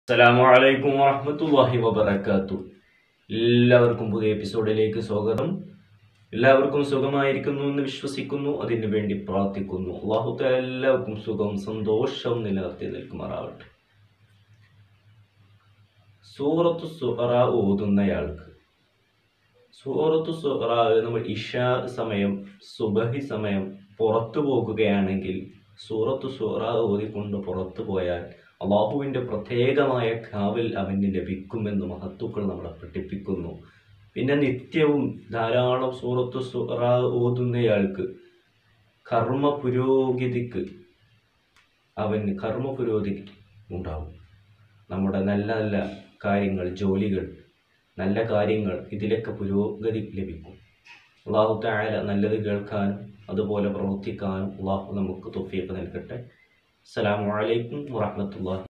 അസ്സലാമു അലൈക്കും വറഹ്മത്തുള്ളാഹി വബറകാത്തു എല്ലാവർക്കും പുതിയ എപ്പിസോഡിലേക്ക് സ്വാഗതം എല്ലാവർക്കും സുഖമായിരിക്കുന്നു എന്ന് വിശ്വസിക്കുന്നു അതിനു വേണ്ടി പ്രാർത്ഥിക്കുന്നു അള്ളാഹു തആല എല്ലാവർക്കും സുഖവും സന്തോഷവും നിലനിർത്തി നിൽക്കുമാറാവട്ടെ സൂറത്തു സുഹറ ഓതുന്നയാൾക്ക് സൂറത്തു സുഹറ നമ്മൾ ഇഷാ സമയം സുബഹി സമയം പുറത്തു പോകുകയാണെങ്കിൽ സൂറത്തു സുഹറ ഓതിക്കൊണ്ട് പുറത്തു പോയാൽ അള്ളാഹുവിൻ്റെ പ്രത്യേകമായ കാവൽ അവന് ലഭിക്കുമെന്ന് മഹത്തുക്കൾ നമ്മളെ പഠിപ്പിക്കുന്നു പിന്നെ നിത്യവും ധാരാളം സൂറത്തു സുഹറ ഓതുന്നയാൾക്ക് കർമ്മ പുരോഗതിക്ക് അവന് കർമ്മ പുരോഗതി ഉണ്ടാവും നമ്മുടെ നല്ല നല്ല കാര്യങ്ങൾ ജോലികൾ നല്ല കാര്യങ്ങൾ ഇതിലൊക്കെ പുരോഗതി ലഭിക്കും അള്ളാഹു തായാല നല്ലത് കേൾക്കാനും അതുപോലെ പ്രവർത്തിക്കാനും അള്ളാഹു നമുക്ക് തൊഫീക്ക് നൽകട്ടെ അസ്സലാമു അലൈക്കും വറഹ്മത്തുള്ളാഹി